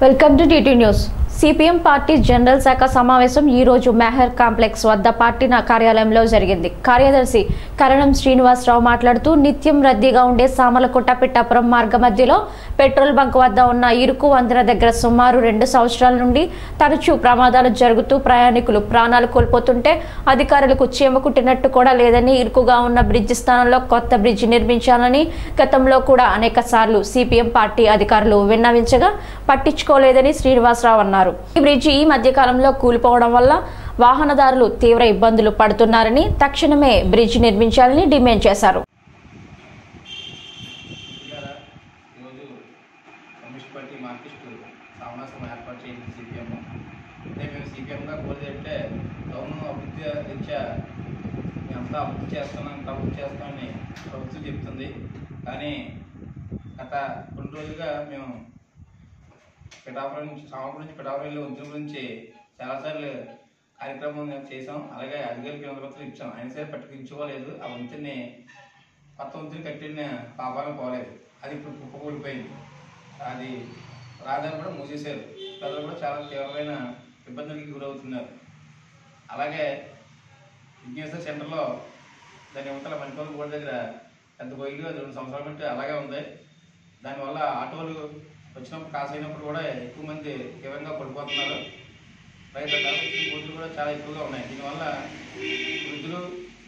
welcome to TT news CPM party general శాఖ సమావేశం ఈ రోజు మెహర్ కాంప్లెక్స్ వద్ద పార్టీ నా కార్యాలయంలో జరిగింది కార్యదర్శి కరణం శ్రీనివాసరావు మాట్లాడుతూ నిత్యం రద్దీగా ఉండే సామలకుట్ట పిట్టాపురం మార్గ మధ్యలో పెట్రోల్ బంక్ వద్ద ఉన్న ఇరుకు వంతెన దగ్గర సుమారు రెండు సంవత్సరాల నుండి తరచూ ప్రమాదాలు జరుగుతూ ప్రయాణికులు ప్రాణాలు కోల్పోతుంటే అధికారులకు చీమ కుట్టినట్టు కూడా లేదని ఇరుకుగా ఉన్న బ్రిడ్జ్ స్థానంలో కొత్త బ్రిడ్జ్ నిర్మించాలని గతంలో కూడా అనేక సార్లు సిపిఎం పార్టీ అధికారులు విన్నవించగా పట్టించుకోలేదని శ్రీనివాసరావు అన్నారు ఈ బ్రిడ్జి ఈ మధ్య కాలంలో కూలిపోవడం వల్ల వాహనదారులు తీవ్ర ఇబ్బందులు పడుతున్నారని తక్షణమే బ్రిడ్జ్ నిర్మించాలని డిమాండ్ చేశారు ఇవాళ ఈరోజు కమ్యూనిస్ట్ పార్టీ మార్కిస్టు సమావేశం ఏర్పాటు చేసింది సిపిఎం అంటే మేము సిపిఎంగా కోరేది అంటే టౌన్ అభివృద్ధి రీత్యా మేమంతా అభివృద్ధి చేస్తున్నాం ఇంకా అభివృద్ధి చేస్తామని ప్రభుత్వం చెప్తుంది కానీ గత కొన్ని రోజులుగా మేము పిఠాపురం నుంచి సామపురం నుంచి పిఠాపురం వెళ్ళే వంతుల గురించి చాలాసార్లు కార్యక్రమం చేసాం అలాగే అధికారులకు వినపత్రం ఇచ్చాం అయినా సరే పట్టుకుంచుకోలేదు ఆ వంతుని కొత్త వంతుని కట్టిన పాపాలను పోలేదు అది ఇప్పుడు కుప్పకూలిపోయింది అది రాజధాని కూడా మూసేశారు ప్రజలు కూడా చాలా తీవ్రమైన ఇబ్బందులకి గురవుతున్నారు అలాగే విజ్ఞాస సెంటర్లో దాని యువతల మణిపూర్ బోర్డు దగ్గర పెద్ద గొయ్యిలు అది రెండు సంవత్సరాల నుండి అలాగే ఉంది దానివల్ల ఆటోలు వచ్చినప్పుడు కాస్ అయినప్పుడు కూడా ఎక్కువ మంది తీవ్రంగా పడిపోతున్నారు రైతు గొడ్లు కూడా చాలా ఎక్కువగా ఉన్నాయి దీనివల్ల వృద్ధులు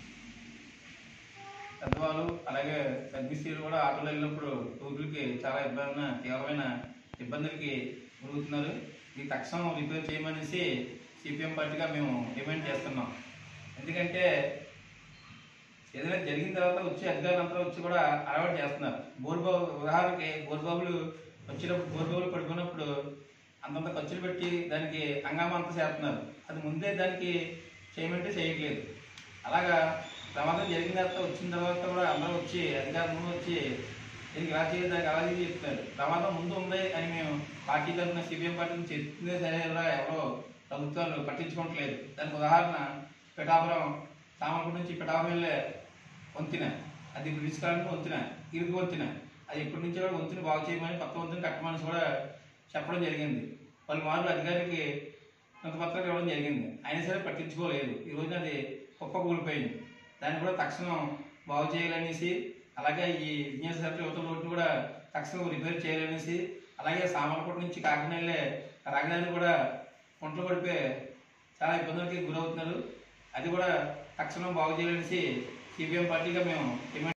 పెద్దవాళ్ళు అలాగే గర్భిణీ స్త్రీలు కూడా ఆటోలో వెళ్ళినప్పుడు రోడ్లకి చాలా ఇబ్బంది తీవ్రమైన ఇబ్బందులకి గురవుతున్నారు ఈ తక్షణం రిపేర్ చేయమనేసి సిపిఎం పార్టీగా మేము డిమాండ్ చేస్తున్నాం ఎందుకంటే ఏదైనా జరిగిన తర్వాత వచ్చి అధికారులంతా వచ్చి కూడా అలవాటు చేస్తున్నారు బోర్బాబు ఉదాహరణకి బోర్బాబులు వచ్చినప్పుడు బోర్బాబులు పడుకున్నప్పుడు అంతంత ఖర్చులు పెట్టి దానికి హంగామా అంతా చేస్తున్నారు అది ముందే దానికి చేయమంటే చేయట్లేదు అలాగా ప్రమాదం జరిగిన తర్వాత వచ్చిన తర్వాత కూడా అందరూ వచ్చి అధికారులు ముందు వచ్చి దీనికి ఇలా చేయాలి దానికి అలా చేయాలి చెప్తున్నారు ప్రమాదం ముందు ఉంది అని మేము పార్టీ తరఫున సిపిఎం పార్టీ నుంచి చెప్తుందే సరే కూడా ఎవరో ప్రభుత్వాలు పట్టించుకోవట్లేదు దానికి ఉదాహరణ పిఠాపురం సామర్పూర్ నుంచి పిఠాపురం వెళ్ళే వంతిన అది బ్రిటిష్ కాలంలో వంతిన ఇరుగు వంతిన అది ఎప్పటి నుంచో కూడా వంతుని బాగు చేయమని కొత్త వంతుని కట్టమని కూడా చెప్పడం జరిగింది వాళ్ళు మార్లు అధికారికి కొంత పత్రాలు ఇవ్వడం జరిగింది అయినా సరే పట్టించుకోలేదు ఈ రోజున అది కుప్ప కూలిపోయింది దాన్ని కూడా తక్షణం బాగు చేయాలనేసి అలాగే ఈ విజ్ఞాన సెంటర్ యువత రోడ్డు కూడా తక్షణం రిపేర్ చేయాలనేసి అలాగే సామర్లకోట నుంచి కాకినాడ వెళ్ళే రాజధాని కూడా కుంటలు పడిపోయి చాలా ఇబ్బందులకి గురవుతున్నారు అది కూడా తక్షణం బాగు చేయాలనేసి సిపిఎం పార్టీగా మేము డిమాండ్